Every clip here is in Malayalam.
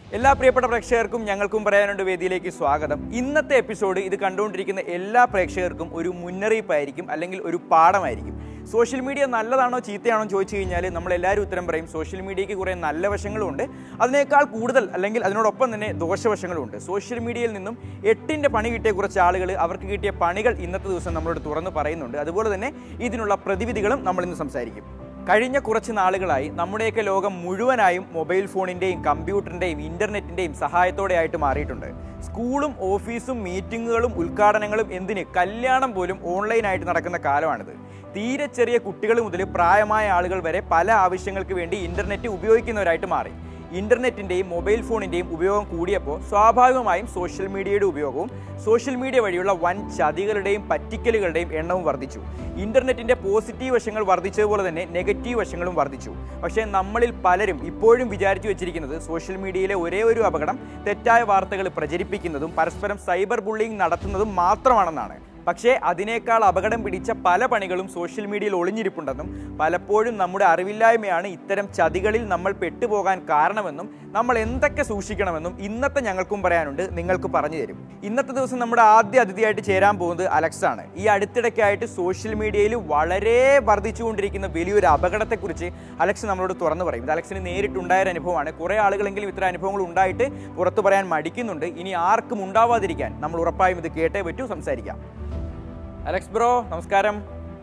എല്ലാ പ്രിയപ്പെട്ട പ്രേക്ഷകർക്കും ഞങ്ങൾക്കും പറയാനുണ്ട് വേദിയിലേക്ക് സ്വാഗതം ഇന്നത്തെ എപ്പിസോഡ് ഇത് കണ്ടുകൊണ്ടിരിക്കുന്ന എല്ലാ പ്രേക്ഷകർക്കും ഒരു മുന്നറിയിപ്പായിരിക്കും അല്ലെങ്കിൽ ഒരു പാഠമായിരിക്കും സോഷ്യൽ മീഡിയ നല്ലതാണോ ചീത്തയാണോ എന്ന് ചോദിച്ചു കഴിഞ്ഞാൽ നമ്മൾ എല്ലാവരും ഉത്തരം പറയും സോഷ്യൽ മീഡിയയ്ക്ക് കുറേ നല്ല വശങ്ങളുമുണ്ട് അതിനേക്കാൾ കൂടുതൽ അല്ലെങ്കിൽ അതിനോടൊപ്പം തന്നെ ദോഷവശങ്ങളുമുണ്ട് സോഷ്യൽ മീഡിയയിൽ നിന്നും എട്ടിൻ്റെ പണി കിട്ടിയ കുറച്ച് ആളുകൾ അവർക്ക് കിട്ടിയ പണികൾ ഇന്നത്തെ ദിവസം നമ്മളോട് തുറന്ന് പറയുന്നുണ്ട് അതുപോലെ തന്നെ ഇതിനുള്ള പ്രതിവിധികളും നമ്മൾ ഇന്ന് സംസാരിക്കും കഴിഞ്ഞ കുറച്ച് നാളുകളായി നമ്മുടെയൊക്കെ ലോകം മുഴുവനായും മൊബൈൽ ഫോണിൻ്റെയും കമ്പ്യൂട്ടറിൻ്റെയും ഇൻ്റർനെറ്റിൻ്റെയും സഹായത്തോടെയായിട്ട് മാറിയിട്ടുണ്ട് സ്കൂളും ഓഫീസും മീറ്റിങ്ങുകളും ഉദ്ഘാടനങ്ങളും എന്തിന് കല്യാണം പോലും ഓൺലൈനായിട്ട് നടക്കുന്ന കാലമാണിത് തീരെ ചെറിയ കുട്ടികൾ മുതൽ പ്രായമായ ആളുകൾ വരെ പല ആവശ്യങ്ങൾക്ക് വേണ്ടി ഇൻ്റർനെറ്റ് ഉപയോഗിക്കുന്നവരായിട്ട് മാറി ഇൻ്റർനെറ്റിൻ്റെയും മൊബൈൽ ഫോണിൻ്റെയും ഉപയോഗം കൂടിയപ്പോൾ സ്വാഭാവികമായും സോഷ്യൽ മീഡിയയുടെ ഉപയോഗവും സോഷ്യൽ മീഡിയ വഴിയുള്ള വൻ ചതികളുടെയും പറ്റിക്കലുകളുടെയും എണ്ണവും വർദ്ധിച്ചു ഇൻ്റർനെറ്റിൻ്റെ പോസിറ്റീവ് വശങ്ങൾ വർദ്ധിച്ചതുപോലെ തന്നെ നെഗറ്റീവ് വശങ്ങളും വർദ്ധിച്ചു പക്ഷേ നമ്മളിൽ പലരും ഇപ്പോഴും വിചാരിച്ചു വെച്ചിരിക്കുന്നത് സോഷ്യൽ മീഡിയയിലെ ഒരേ ഒരു അപകടം തെറ്റായ വാർത്തകൾ പ്രചരിപ്പിക്കുന്നതും പരസ്പരം സൈബർ ബുള്ളിങ് നടത്തുന്നതും മാത്രമാണെന്നാണ് പക്ഷേ അതിനേക്കാൾ അപകടം പിടിച്ച പല പണികളും സോഷ്യൽ മീഡിയയിൽ ഒളിഞ്ഞിരിപ്പുണ്ടെന്നും പലപ്പോഴും നമ്മുടെ അറിവില്ലായ്മയാണ് ഇത്തരം ചതികളിൽ നമ്മൾ പെട്ടുപോകാൻ കാരണമെന്നും നമ്മൾ എന്തൊക്കെ സൂക്ഷിക്കണമെന്നും ഇന്നത്തെ ഞങ്ങൾക്കും പറയാനുണ്ട് നിങ്ങൾക്ക് പറഞ്ഞു തരും ഇന്നത്തെ ദിവസം നമ്മുടെ ആദ്യ അതിഥിയായിട്ട് ചേരാൻ പോകുന്നത് അലക്സ് ആണ് ഈ അടുത്തിടയ്ക്കായിട്ട് സോഷ്യൽ മീഡിയയിൽ വളരെ വർദ്ധിച്ചുകൊണ്ടിരിക്കുന്ന വലിയൊരു അപകടത്തെക്കുറിച്ച് അലക്സ് നമ്മളോട് തുറന്നു പറയും ഇത് അലക്സിന് നേരിട്ടുണ്ടായ ഒരു അനുഭവമാണ് കുറേ ആളുകളെങ്കിലും ഇത്തരം അനുഭവങ്ങൾ ഉണ്ടായിട്ട് പുറത്തു പറയാൻ മടിക്കുന്നുണ്ട് ഇനി ആർക്കും ഉണ്ടാവാതിരിക്കാൻ നമ്മൾ ഉറപ്പായും ഇത് കേട്ടേ പറ്റൂ സംസാരിക്കാം അലക്സ് ബ്രോ നമസ്കാരം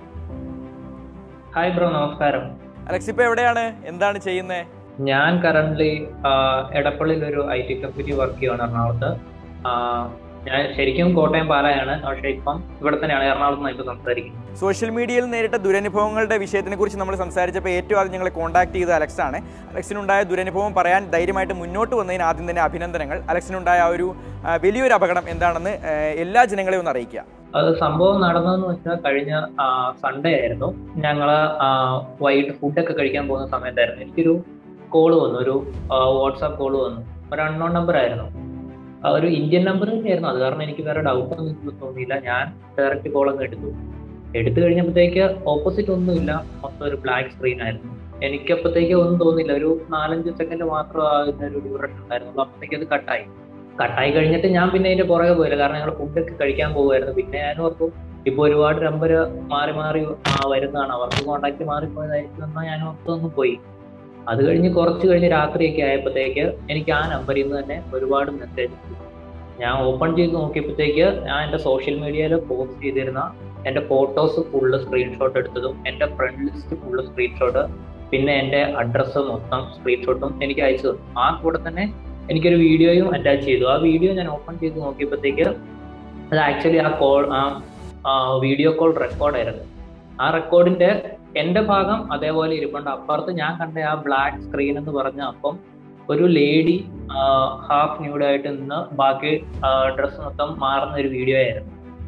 ഹായ് ബ്രോ നമസ്കാരം അലക്സ് ഇപ്പൊ എവിടെയാണ് എന്താണ് ചെയ്യുന്നത് ഞാൻ കറന്റ് എടപ്പള്ളിയിൽ ഒരു ഐ ടി കമ്പനി വർക്ക് ചെയ്യുകയാണ് എറണാകുളത്ത് ആ, ഞാൻ ശരിക്കും കോട്ടയം പാലായാണ് പക്ഷെ ഇപ്പം ഇവിടെ തന്നെയാണ് എറണാകുളത്ത് നിന്ന് ഇപ്പൊ സംസാരിക്കുന്നത് സോഷ്യൽ മീഡിയയിൽ നേരിട്ട ദുരനുഭവങ്ങളുടെ വിഷയത്തിനെ കുറിച്ച് നമ്മൾ സംസാരിച്ചപ്പോൾ ഏറ്റവും ആദ്യം ഞങ്ങളെ കോൺടാക്ട് ചെയ്ത അലക്സ് ആണ് അലക്സിനുണ്ടായ ദുരനുഭവം പറയാൻ ധൈര്യമായിട്ട് മുന്നോട്ട് വന്നതിന് ആദ്യം തന്നെ അഭിനന്ദനങ്ങൾ അലക്സിനുണ്ടായ ആ ഒരു ആ, വലിയൊരു അപകടം എന്താണെന്ന് ആ, എല്ലാ ജനങ്ങളെയും ഒന്ന് അറിയിക്കുക അത് സംഭവം നടന്നതെന്ന് വെച്ചാൽ കഴിഞ്ഞ സൺഡേ ആയിരുന്നു ഞങ്ങള് ആ, വൈകിട്ട് ഫുഡൊക്കെ കഴിക്കാൻ പോകുന്ന സമയത്തായിരുന്നു എനിക്കൊരു കോള് വന്നു ഒരു വാട്സാപ്പ് കോള് വന്നു ഒരു അൺനോൺ നമ്പർ ആയിരുന്നു ആ, ഒരു ഇന്ത്യൻ നമ്പർ തന്നെയായിരുന്നു അത് കാരണം എനിക്ക് വേറെ ഡൗട്ട് ഒന്നും എനിക്ക് തോന്നിയില്ല ഞാൻ ഡയറക്റ്റ് കോൾ അങ്ങ് എടുത്തു എടുത്തു കഴിഞ്ഞപ്പോഴത്തേക്ക് ഓപ്പോസിറ്റ് ഒന്നുമില്ല മൊത്തം ഒരു ബ്ലാക്ക് സ്ക്രീൻ ആയിരുന്നു എനിക്ക് അപ്പോഴത്തേക്ക് ഒന്നും തോന്നില്ല ഒരു നാലഞ്ച് സെക്കൻഡ് മാത്രം ആകുന്ന ഒരു ഡ്യൂറേഷൻ ഉണ്ടായിരുന്നുള്ളൂ അപ്പോഴത്തേക്ക് അത് കട്ടായി കട്ടായി കഴിഞ്ഞിട്ട് ഞാൻ പിന്നെ അതിന്റെ പുറകെ പോയില്ല കാരണം ഞങ്ങൾ ഫുഡൊക്കെ കഴിക്കാൻ പോകുമായിരുന്നു പിന്നെ ഞാൻ ഓർക്കും ഇപ്പൊ ഒരുപാട് നമ്പർ മാറി മാറി ആ, വരുന്നതാണ് അവർക്ക് കോണ്ടാക്ട് മാറിപ്പോയതായിരിക്കും എന്നാൽ ഞാൻ ഓർത്തൊന്നും പോയി അത് കഴിഞ്ഞ് കുറച്ച് കഴിഞ്ഞ് രാത്രിയൊക്കെ ആയപ്പോഴത്തേക്ക് എനിക്ക് ആ നമ്പറിൽ നിന്ന് തന്നെ ഒരുപാട് മെസ്സേജ് ഞാൻ ഓപ്പൺ ചെയ്ത് നോക്കിയപ്പോഴത്തേക്ക് ഞാൻ എൻ്റെ സോഷ്യൽ മീഡിയയിൽ പോസ്റ്റ് ചെയ്തിരുന്ന എൻ്റെ ഫോട്ടോസ് ഫുള്ള് സ്ക്രീൻഷോട്ട് എടുത്തതും എൻ്റെ ഫ്രണ്ട് ലിസ്റ്റ് ഫുള്ള് സ്ക്രീൻഷോട്ട് പിന്നെ എൻ്റെ അഡ്രസ്സ് മൊത്തം സ്ക്രീൻഷോട്ടും എനിക്ക് അയച്ചു തന്നു ആ കൂടെ തന്നെ എനിക്കൊരു വീഡിയോയും അറ്റാച്ച് ചെയ്തു ആ വീഡിയോ ഞാൻ ഓപ്പൺ ചെയ്ത് നോക്കിയപ്പോഴത്തേക്ക് അത് ആക്ച്വലി ആ കോൾ ആ വീഡിയോ കോൾ റെക്കോർഡായിരുന്നു ആ റെക്കോർഡിന്റെ എന്റെ ഭാഗം അതേപോലെ ഇരിപ്പുണ്ട് അപ്പുറത്ത് ഞാൻ കണ്ട ആ ബ്ലാക്ക് സ്ക്രീൻ എന്ന് പറഞ്ഞ അപ്പം ഒരു ലേഡി ഹാഫ് ന്യൂഡായിട്ട് നിന്ന് ബാക്കി ഡ്രസ്സ് മൊത്തം മാറുന്ന ഒരു വീഡിയോ ആയിരുന്നു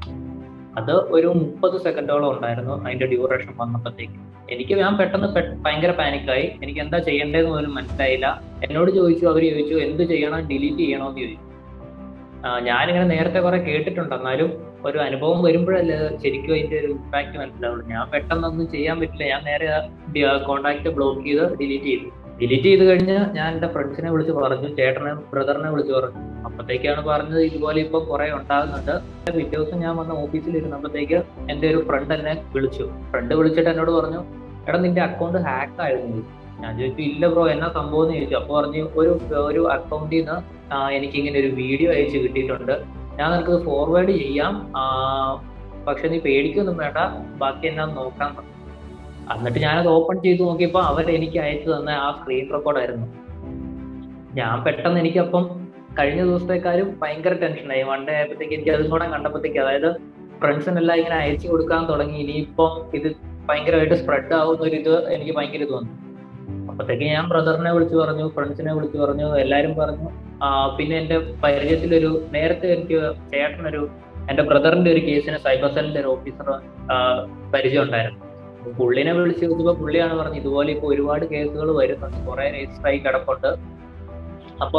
അത് ഒരു മുപ്പത് സെക്കൻഡോളം ഉണ്ടായിരുന്നു അതിന്റെ ഡ്യൂറേഷൻ വന്നപ്പോഴത്തേക്ക് എനിക്ക് ഞാൻ പെട്ടെന്ന് പെ- ഭയങ്കര പാനിക്കായി എനിക്ക് എന്താ ചെയ്യേണ്ടതെന്ന് പോലും മനസ്സിലായില്ല എന്നോട് ചോദിച്ചു അവർ ചോദിച്ചു എന്ത് ചെയ്യണം ഡിലീറ്റ് ചെയ്യണോ എന്ന് ചോദിച്ചു ആ, ഞാനിങ്ങനെ നേരത്തെ കുറെ കേട്ടിട്ടുണ്ട് എന്നാലും ഒരു അനുഭവം വരുമ്പോഴല്ലേ ശരിക്കും അതിന്റെ ഒരു ഇമ്പാക്ട് മനസ്സിലാവുള്ളൂ ഞാൻ പെട്ടെന്നൊന്നും ചെയ്യാൻ പറ്റില്ല ഞാൻ നേരെ കോണ്ടാക്ട് ബ്ലോക്ക് ചെയ്ത് ഡിലീറ്റ് ചെയ്തു ഡിലീറ്റ് ചെയ്ത് കഴിഞ്ഞ് ഞാൻ എന്റെ ഫ്രണ്ട്സിനെ വിളിച്ച് പറഞ്ഞു ചേട്ടനെ ബ്രദറിനെ വിളിച്ച് പറഞ്ഞു അപ്പത്തേക്കാണ് പറഞ്ഞത് ഇതുപോലെ ഇപ്പൊ കുറെ ഉണ്ടാകുന്നുണ്ട് പിറ്റേ ദിവസം ഞാൻ വന്ന ഓഫീസിൽ ഇരുന്നപ്പോഴത്തേക്ക് എന്റെ ഒരു ഫ്രണ്ട് എന്നെ വിളിച്ചു ഫ്രണ്ട് വിളിച്ചിട്ട് എന്നോട് പറഞ്ഞു എടാ നിന്റെ അക്കൗണ്ട് ഹാക്ക് ആയിരുന്നു ചോദിച്ചു. ഞാൻ ചോദിച്ചു ഇല്ല ബ്രോ എന്നാ സംഭവം എന്ന് ചോദിച്ചു അപ്പൊ പറഞ്ഞു ഒരു ഒരു അക്കൗണ്ടിൽ നിന്ന് എനിക്ക് ഇങ്ങനെ ഒരു വീഡിയോ അയച്ച് കിട്ടിയിട്ടുണ്ട് ഞാൻ നിനക്ക് ഫോർവേഡ് ചെയ്യാം ആ, പക്ഷെ നീ പേടിക്കൊന്നും വേണ്ട ബാക്കി എന്നാ നോക്കാൻ പറഞ്ഞു. എന്നിട്ട് ഞാനത് ഓപ്പൺ ചെയ്ത് നോക്കിയപ്പോൾ അവർ എനിക്ക് അയച്ചു തന്ന ആ സ്ക്രീൻ റെക്കോർഡായിരുന്നു ഞാൻ പെട്ടെന്ന് എനിക്കപ്പം കഴിഞ്ഞ ദിവസത്തെക്കാരും ഭയങ്കര ടെൻഷനായി വൺ ഡേ ആയപ്പോഴത്തേക്ക് എനിക്ക് അതും കൂടെ കണ്ടപ്പോഴത്തേക്ക് അതായത് ഫ്രണ്ട്സിനെല്ലാം ഇങ്ങനെ അയച്ചു കൊടുക്കാൻ തുടങ്ങി ഇനിയിപ്പം ഇത് ഭയങ്കരമായിട്ട് സ്പ്രെഡ് ആവുന്ന ഒരു ഇത് എനിക്ക് ഭയങ്കര ഇത് വന്നു അപ്പത്തേക്ക് ഞാൻ ബ്രദറിനെ വിളിച്ചു പറഞ്ഞു ഫ്രണ്ട്സിനെ വിളിച്ചു പറഞ്ഞു എല്ലാരും പറഞ്ഞു ആ, പിന്നെ എന്റെ പരിചയത്തിലൊരു നേരത്തെ എനിക്ക് ചേട്ടനൊരു എന്റെ ബ്രദറിന്റെ ഒരു കേസിന് സൈബർ സെല്ലിന്റെ ഒരു ഓഫീസർ പരിചയം ഉണ്ടായിരുന്നു അപ്പൊ പുള്ളിനെ വിളിച്ച് ചോദിച്ചപ്പോ പുള്ളിയാണ് പറഞ്ഞത് ഇതുപോലെ ഇപ്പൊ ഒരുപാട് കേസുകൾ വരുന്നുണ്ട് കുറെ രജിസ്റ്റർ ആയി കിടപ്പുണ്ട് അപ്പൊ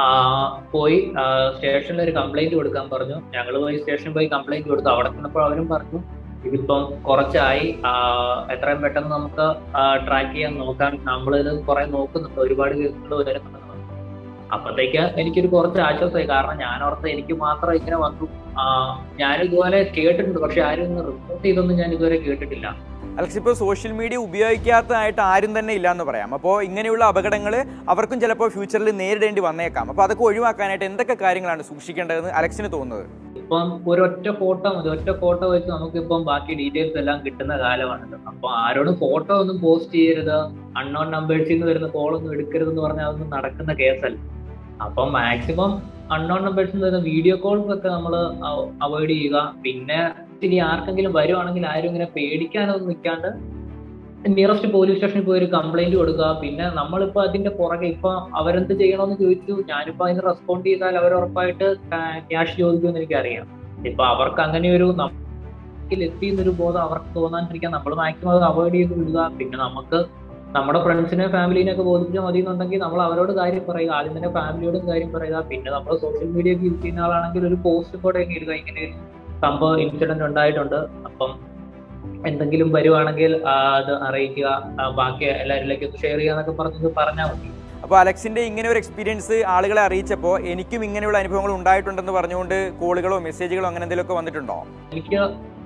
പോയി സ്റ്റേഷനിൽ ഒരു കംപ്ലൈന്റ് കൊടുക്കാൻ പറഞ്ഞു ഞങ്ങൾ പോയി സ്റ്റേഷനിൽ പോയി കംപ്ലൈന്റ് കൊടുത്തു അവിടെ ചെന്നപ്പോൾ അവരും പറഞ്ഞു ഇതിപ്പം കുറച്ചായി ആ, എത്രയും പെട്ടെന്ന് നമുക്ക് ട്രാക്ക് ചെയ്യാൻ നോക്കാൻ നമ്മളിത് കുറെ നോക്കുന്നുണ്ട് ഒരുപാട് കേസുകൾ വരുന്നുണ്ടെന്ന് പറഞ്ഞു അപ്പത്തേക്ക് എനിക്കൊരു കുറച്ച് ആശ്വാസമായി കാരണം ഞാൻ ഓർത്ത് എനിക്ക് മാത്രം ഇങ്ങനെ വന്നു ആ, ഞാൻ ഇതുപോലെ കേട്ടിട്ടുണ്ട് പക്ഷെ ആരും ഇന്ന് റിപ്പോർട്ട് ചെയ്തൊന്നും ഞാൻ ഇതുവരെ കേട്ടിട്ടില്ല അലക്സ് ഇപ്പോൾ സോഷ്യൽ മീഡിയ ഉപയോഗിക്കാത്തതായിട്ട് ആരും തന്നെ ഇല്ല എന്ന് പറയാം അപ്പോൾ ഇങ്ങനെയുള്ള അപകടങ്ങൾ അവർക്കും ചിലപ്പോൾ ഫ്യൂച്ചറിൽ നേരിടേണ്ടി വന്നേക്കാം അപ്പോൾ അതൊക്കെ ഒഴിവാക്കാനായിട്ട് എന്തൊക്കെ കാര്യങ്ങളാണ് സൂക്ഷിക്കേണ്ടതെന്ന് അലക്സിന് തോന്നുന്നത് ഇപ്പം ഒരൊറ്റ ഫോട്ടോ മതി ഒറ്റ ഫോട്ടോ വെച്ച് നമുക്കിപ്പം ബാക്കി ഡീറ്റെയിൽസ് എല്ലാം കിട്ടുന്ന കാലമാണിത് അപ്പൊ ആരോടും ഫോട്ടോ ഒന്നും പോസ്റ്റ് ചെയ്യരുത് അൺനോൺ നമ്പേഴ്സിൽ നിന്ന് വരുന്ന കോളൊന്നും എടുക്കരുത് എന്ന് പറഞ്ഞാൽ അതൊന്നും നടക്കുന്ന കേസല്ല അപ്പൊ മാക്സിമം അൺനോൺ നമ്പേഴ്സിൽ നിന്ന് വരുന്ന വീഡിയോ കോൾസ് ഒക്കെ നമ്മൾ അവോയ്ഡ് ചെയ്യുക പിന്നെ ഇനി ആർക്കെങ്കിലും വരുവാണെങ്കിൽ ആരും ഇങ്ങനെ പേടിക്കാനൊന്നും നിൽക്കാണ്ട് നിയറസ്റ്റ് പോലീസ് സ്റ്റേഷനിൽ പോയി ഒരു കംപ്ലൈന്റ് കൊടുക്കുക പിന്നെ നമ്മളിപ്പോ അതിന്റെ പുറകെ ഇപ്പൊ അവരെന്ത് ചെയ്യണമെന്ന് ചോദിച്ചു ഞാനിപ്പോ അതിന് റെസ്പോണ്ട് ചെയ്താൽ അവർ ഉറപ്പായിട്ട് ക്യാഷ് ചോദിക്കുമെന്ന് എനിക്കറിയാം ഇപ്പൊ അവർക്ക് അങ്ങനെ ഒരു എത്തി എന്നൊരു ബോധം അവർക്ക് തോന്നാണ്ടിരിക്കാൻ നമ്മൾ മാക്സിമം അത് അവോയ്ഡ് ചെയ്ത് വിടുക പിന്നെ നമുക്ക് നമ്മുടെ ഫ്രണ്ട്സിനെ ഫാമിലിനെ ഒക്കെ ബോധിപ്പിച്ചാൽ മതി എന്നുണ്ടെങ്കിൽ നമ്മൾ അവരോട് കാര്യം പറയുക ആദ്യം തന്നെ ഫാമിലിയോടും കാര്യം പറയുക പിന്നെ നമ്മൾ സോഷ്യൽ മീഡിയ ഒക്കെ യൂസ് ചെയ്യുന്ന ആളാണെങ്കിൽ ഒരു പോസ്റ്റ് കൂടെ ഒക്കെ ഇടുക ഇങ്ങനെ ഒരു സംഭവം ഇൻസിഡന്റ് ഉണ്ടായിട്ടുണ്ട് അപ്പം എന്തെങ്കിലും വരുവാണെങ്കിൽ ആ, അത് അറിയിക്കുക ആ, ബാക്കി എല്ലാവരിലേക്കും ഷെയർ ചെയ്യുക എന്നൊക്കെ പറഞ്ഞത് പറഞ്ഞാൽ മതി അപ്പോൾ അലക്സിന്റെ ഇങ്ങനെ ഒരു എക്സ്പീരിയൻസ് ആളുകളെ അറിയിച്ചപ്പോൾ എനിക്കും ഇങ്ങനെയുള്ള അനുഭവങ്ങൾ ഉണ്ടായിട്ടുണ്ടെന്ന് പറഞ്ഞുകൊണ്ട് കോളുകളോ മെസ്സേജുകളോ അങ്ങനെ എന്തെങ്കിലുമൊക്കെ വന്നിട്ടുണ്ടോ എനിക്ക്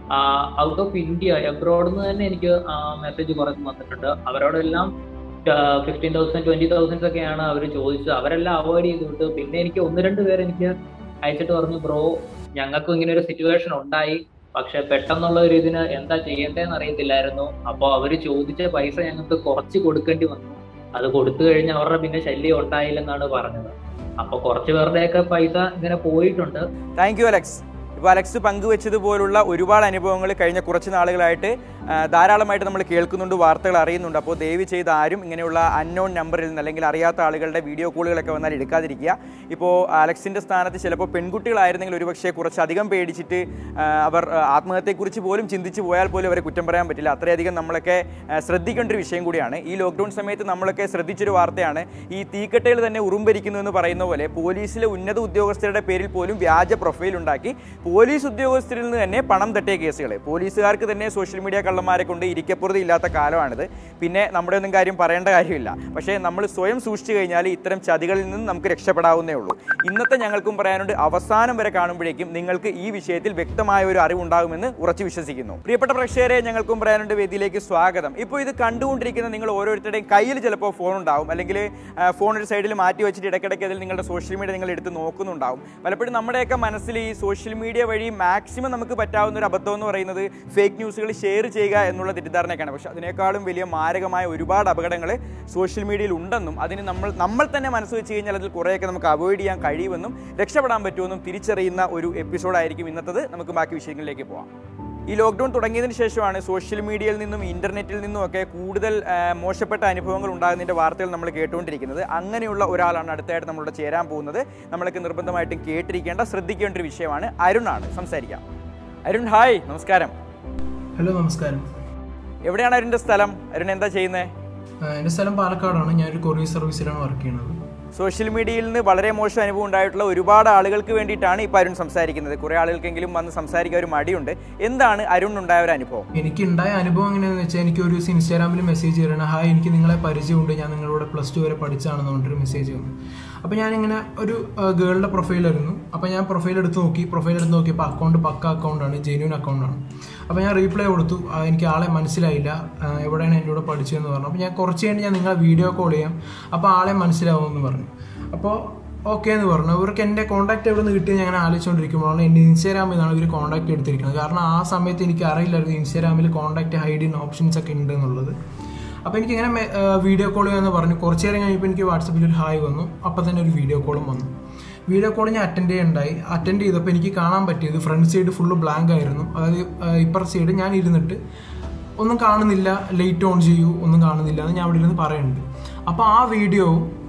ഔട്ട് ഓഫ് ഇന്ത്യ എബ്രോഡ് നിന്ന് തന്നെ എനിക്ക് മെസ്സേജ് കുറേ വന്നിട്ടുണ്ട് അവരോടെല്ലാം ഫിഫ്റ്റീൻ തൗസൻഡ് ട്വന്റി തൗസൻഡ് ഒക്കെയാണ് അവർ ചോദിച്ചത് അവരെല്ലാം അവോയ്ഡ് ചെയ്തിട്ട് പിന്നെ എനിക്ക് ഒന്ന് രണ്ട് പേര് എനിക്ക് അയച്ചിട്ട് പറഞ്ഞു ബ്രോ ഞങ്ങൾക്കും ഇങ്ങനെ ഒരു സിറ്റുവേഷൻ ഉണ്ടായി പക്ഷെ പെട്ടെന്നുള്ള ഒരു ഇതിന് എന്താ ചെയ്യേണ്ടതെന്ന് അറിയത്തില്ലായിരുന്നു അപ്പോൾ അവർ ചോദിച്ച പൈസ ഞങ്ങൾക്ക് കുറച്ച് കൊടുക്കേണ്ടി വന്നു അത് കൊടുത്തു കഴിഞ്ഞ് അവരുടെ പിന്നെ ശല്യം ഉണ്ടായില്ലെന്നാണ് പറഞ്ഞത് അപ്പൊ കുറച്ച് പേരുടെയൊക്കെ പൈസ ഇങ്ങനെ പോയിട്ടുണ്ട് താങ്ക് യു അലക്സ് ഇപ്പോൾ അലക്സ് പങ്കുവെച്ചതുപോലുള്ള ഒരുപാട് അനുഭവങ്ങൾ കഴിഞ്ഞ കുറച്ച് നാളുകളായിട്ട് ആ, ധാരാളമായിട്ട് നമ്മൾ കേൾക്കുന്നുണ്ട് വാർത്തകൾ അറിയുന്നുണ്ട് അപ്പോൾ ദയവ് ചെയ്ത് ആരും ഇങ്ങനെയുള്ള അൺനോൺ നമ്പറിൽ നിന്ന് അല്ലെങ്കിൽ അറിയാത്ത ആളുകളുടെ വീഡിയോ കോളുകളൊക്കെ വന്നാൽ എടുക്കാതിരിക്കുക ഇപ്പോൾ അലക്സിൻ്റെ സ്ഥാനത്ത് ചിലപ്പോൾ പെൺകുട്ടികളായിരുന്നെങ്കിൽ ഒരുപക്ഷെ കുറച്ചധികം പേടിച്ചിട്ട് ആ, അവർ ആ, ആത്മഹത്യയെക്കുറിച്ച് പോലും ചിന്തിച്ച് പോയാൽ പോലും അവരെ കുറ്റം പറയാൻ പറ്റില്ല അത്രയധികം നമ്മളൊക്കെ ആ, ശ്രദ്ധിക്കേണ്ട ഒരു വിഷയം കൂടിയാണ് ഈ ലോക്ക്ഡൗൺ സമയത്ത് നമ്മളൊക്കെ ശ്രദ്ധിച്ചൊരു വാർത്തയാണ് ഈ തീക്കട്ടയിൽ തന്നെ ഉറുമ്പരിക്കുന്നു എന്ന് പറയുന്ന പോലെ പോലീസിലെ ഉന്നത ഉദ്യോഗസ്ഥരുടെ പേരിൽ പോലും വ്യാജ പ്രൊഫൈൽ ഉണ്ടാക്കി പോലീസ് ഉദ്യോഗസ്ഥരിൽ നിന്ന് തന്നെ പണം തട്ടിയ കേസുകൾ പോലീസുകാർക്ക് തന്നെ സോഷ്യൽ മീഡിയ കള്ളന്മാരെ കൊണ്ട് ഇരിക്കപ്പുറത്ത് ഇല്ലാത്ത കാലമാണിത് പിന്നെ നമ്മുടെ ഒന്നും കാര്യം പറയേണ്ട കാര്യമില്ല പക്ഷേ നമ്മൾ സ്വയം സൂക്ഷിച്ചു കഴിഞ്ഞാൽ ഇത്തരം ചതികളിൽ നിന്ന് നമുക്ക് രക്ഷപ്പെടാവുന്നേ ഉള്ളൂ ഇന്നത്തെ ഞങ്ങൾക്കും പറയാനുണ്ട് അവസാനം വരെ കാണുമ്പോഴേക്കും നിങ്ങൾക്ക് ഈ വിഷയത്തിൽ വ്യക്തമായ ഒരു അറിവുണ്ടാകുമെന്ന് ഉറച്ചു വിശ്വസിക്കുന്നു പ്രിയപ്പെട്ട പ്രേക്ഷകരെ ഞങ്ങൾക്കും പറയാനുണ്ട് വേദിയിലേക്ക് സ്വാഗതം ഇപ്പോൾ ഇത് കണ്ടുകൊണ്ടിരിക്കുന്ന നിങ്ങൾ ഓരോരുത്തരുടെയും കയ്യിൽ ചിലപ്പോൾ ഫോൺ ഉണ്ടാവും അല്ലെങ്കിൽ ആ, ഫോൺ ഒരു സൈഡിൽ മാറ്റി വെച്ചിട്ട് ഇടയ്ക്കിടയ്ക്ക് അതിൽ നിങ്ങളുടെ സോഷ്യൽ മീഡിയ നിങ്ങൾ എടുത്ത് നോക്കുന്നുണ്ടാവും പലപ്പോഴും നമ്മുടെയൊക്കെ മനസ്സിൽ ഈ സോഷ്യൽ മീഡിയ വഴി മാക്സിമം നമുക്ക് പറ്റാവുന്ന ഒരു അബദ്ധം എന്ന് പറയുന്നത് ഫേക്ക് ന്യൂസുകൾ ഷെയർ ചെയ്യുക എന്നുള്ള തെറ്റിദ്ധാരണയൊക്കെയാണ് പക്ഷേ അതിനേക്കാളും വലിയ മാരകമായ ഒരുപാട് അപകടങ്ങൾ സോഷ്യൽ മീഡിയയിൽ ഉണ്ടെന്നും അതിന് നമ്മൾ നമ്മൾ തന്നെ മനസ്സ് വെച്ച് കഴിഞ്ഞാൽ അതിൽ കുറേയൊക്കെ നമുക്ക് അവോയ്ഡ് ചെയ്യാൻ കഴിയുമെന്നും രക്ഷപ്പെടാൻ പറ്റുമെന്നും തിരിച്ചറിയുന്ന ഒരു എപ്പിസോഡായിരിക്കും ഇന്നത്തത് നമുക്ക് ബാക്കി വിഷയങ്ങളിലേക്ക് പോവാം ഈ ലോക്ക്ഡൗൺ തുടങ്ങിയതിന് ശേഷമാണ് സോഷ്യൽ മീഡിയയിൽ നിന്നും ഇന്റർനെറ്റിൽ നിന്നും ഒക്കെ കൂടുതൽ ആ, മോശപ്പെട്ട അനുഭവങ്ങൾ ഉണ്ടാകുന്നതിന്റെ വാർത്തകൾ നമ്മൾ കേട്ടുകൊണ്ടിരിക്കുന്നത് അങ്ങനെയുള്ള ഒരാളാണ് അടുത്തായിട്ട് നമ്മളോട് ചേരാൻ പോകുന്നത് നമ്മളൊക്കെ നിർബന്ധമായിട്ടും കേട്ടിരിക്കേണ്ട ശ്രദ്ധിക്കേണ്ട ഒരു വിഷയമാണ് അരുണാണ് സംസാരിക്കാം അരുൺ ഹായ് നമസ്കാരം ഹലോ നമസ്കാരം എവിടെയാണ് അരുണിന്റെ സ്ഥലം അരുൺ എന്താ ചെയ്യുന്നത് ആ, എൻ്റെ സ്ഥലം പാലക്കാടാണ് ഞാനൊരു കൊറിയർ സർവീസിലാണ് വർക്ക് ചെയ്യുന്നത് സോഷ്യൽ മീഡിയയിൽ നിന്ന് വളരെ മോശം അനുഭവം ഉണ്ടായിട്ടുള്ള ഒരുപാട് ആളുകൾക്ക് വേണ്ടിയിട്ടാണ് ഇപ്പോൾ അരുൺ സംസാരിക്കുന്നത് കുറേ ആളുകൾക്കെങ്കിലും വന്ന് സംസാരിക്കാൻ ഒരു മടിയുണ്ട് എന്താണ് അരുൺ ഉണ്ടായ ഒരു അനുഭവം എനിക്ക് ഉണ്ടായ അനുഭവം എങ്ങനെയാണെന്ന് വെച്ചാൽ എനിക്ക് ഒരു ദിവസം ഇൻസ്റ്റാഗ്രാമിൽ മെസ്സേജ് ചെയ്യണം ഹായ് എനിക്ക് നിങ്ങളെ പരിചയമുണ്ട് ഞാൻ നിങ്ങളോട് പ്ലസ് ടു വരെ പഠിച്ചാണെന്ന് പറഞ്ഞിട്ടൊരു മെസ്സേജ് വന്നു അപ്പോൾ ഞാനിങ്ങനെ ഒരു ഗേളുടെ പ്രൊഫൈലായിരുന്നു അപ്പോൾ ഞാൻ പ്രൊഫൈൽ എടുത്ത് നോക്കി പ്രൊഫൈൽ എടുത്ത് നോക്കിയപ്പോൾ അക്കൗണ്ട് പക്ക അക്കൗണ്ടാണ് ജെന്യൂൻ അക്കൗണ്ടാണ് അപ്പോൾ ഞാൻ റീപ്ലൈ കൊടുത്തു ആ, എനിക്ക് ആളെ മനസ്സിലായില്ല ആ, എവിടെയാണ് എൻ്റെ കൂടെ പഠിച്ചതെന്ന് പറഞ്ഞു അപ്പോൾ ഞാൻ കുറച്ച് കഴിഞ്ഞ് ഞാൻ നിങ്ങളെ വീഡിയോ കോൾ ചെയ്യാം അപ്പോൾ ആളെ മനസ്സിലാവുമെന്ന് പറഞ്ഞു അപ്പോൾ ഓക്കെ എന്ന് പറഞ്ഞു ഇവർക്ക് എൻ്റെ കോൺടാക്ട് എവിടെ നിന്ന് കിട്ടിയത് ഞാൻ ആലോചിച്ചുകൊണ്ടിരിക്കുമ്പോഴാണ് എൻ്റെ ഇൻസ്റ്റാഗ്രാമിൽ നിന്നാണ് ഇവർ കോൺടാക്ട് എടുത്തിരിക്കുന്നത് കാരണം ആ സമയത്ത് എനിക്ക് അറിയില്ലായിരുന്നു ഇൻസ്റ്റാഗ്രാമിൽ കോൺടാക്ട് ഹൈഡ് ചെയ്യുന്ന ഓപ്ഷൻസ് ഒക്കെ ഉണ്ട് എന്നുള്ളത് അപ്പോൾ എനിക്ക് ഇങ്ങനെ വീഡിയോ കോൾ ചെയ്യാമെന്ന് പറഞ്ഞു കുറച്ച് നേരം കഴിഞ്ഞപ്പോൾ എനിക്ക് വാട്സപ്പിൽ ഒരു ഹായ് വന്നു അപ്പോൾ തന്നെ ഒരു വീഡിയോ കോളും വന്നു വീഡിയോ കോൾ ഞാൻ അറ്റൻഡ് ചെയ്യുണ്ടായി അറ്റൻഡ് ചെയ്തപ്പോൾ എനിക്ക് കാണാൻ പറ്റിയത് ഫ്രണ്ട് സൈഡ് ഫുള്ള് ബ്ലാങ്ക് ആയിരുന്നു അതായത് ഇപ്പർ സൈഡ് ഞാൻ ഇരുന്നിട്ട് ഒന്നും കാണുന്നില്ല ലൈറ്റ് ഓൺ ചെയ്യൂ ഒന്നും കാണുന്നില്ല എന്ന് ഞാൻ അവിടെ ഇരുന്ന് പറയുന്നുണ്ട് അപ്പോൾ ആ വീഡിയോ